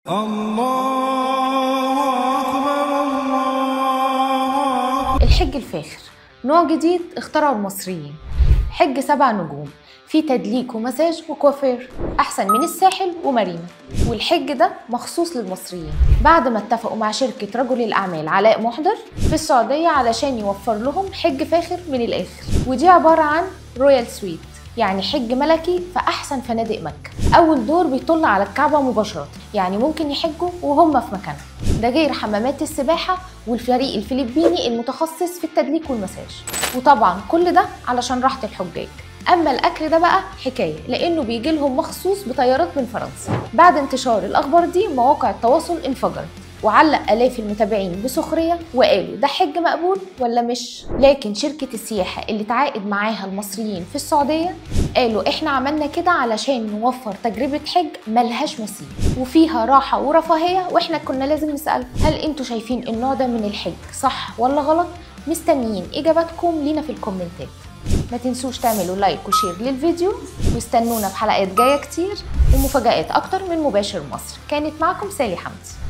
الله أكبر الله الحج الفاخر نوع جديد اخترعه المصريين حج سبع نجوم فيه تدليك ومساج وكوافير احسن من الساحل ومارينا والحج ده مخصوص للمصريين بعد ما اتفقوا مع شركه رجل الاعمال علاء محضر في السعوديه علشان يوفر لهم حج فاخر من الاخر ودي عباره عن رويال سويت يعني حج ملكي في احسن فنادق مكه اول دور بيطل على الكعبه مباشره يعني ممكن يحجوا وهم في مكانهم ده غير حمامات السباحه والفريق الفلبيني المتخصص في التدليك والمساج وطبعا كل ده علشان راحه الحجاج اما الاكل ده بقى حكايه لانه بيجي لهم مخصوص بطيارات من فرنسا بعد انتشار الاخبار دي مواقع التواصل انفجرت وعلق آلاف المتابعين بسخرية وقالوا ده حج مقبول ولا مش؟ لكن شركة السياحة اللي تعاقد معاها المصريين في السعودية قالوا احنا عملنا كده علشان نوفر تجربة حج ملهاش مثيل وفيها راحة ورفاهية واحنا كنا لازم نسأل هل انتوا شايفين النوع ده من الحج صح ولا غلط؟ مستنيين اجاباتكم لينا في الكومنتات ما تنسوش تعملوا لايك وشير للفيديو واستنونا في حلقات جاية كتير ومفاجآت أكتر من مباشر مصر كانت معكم سالي حمدي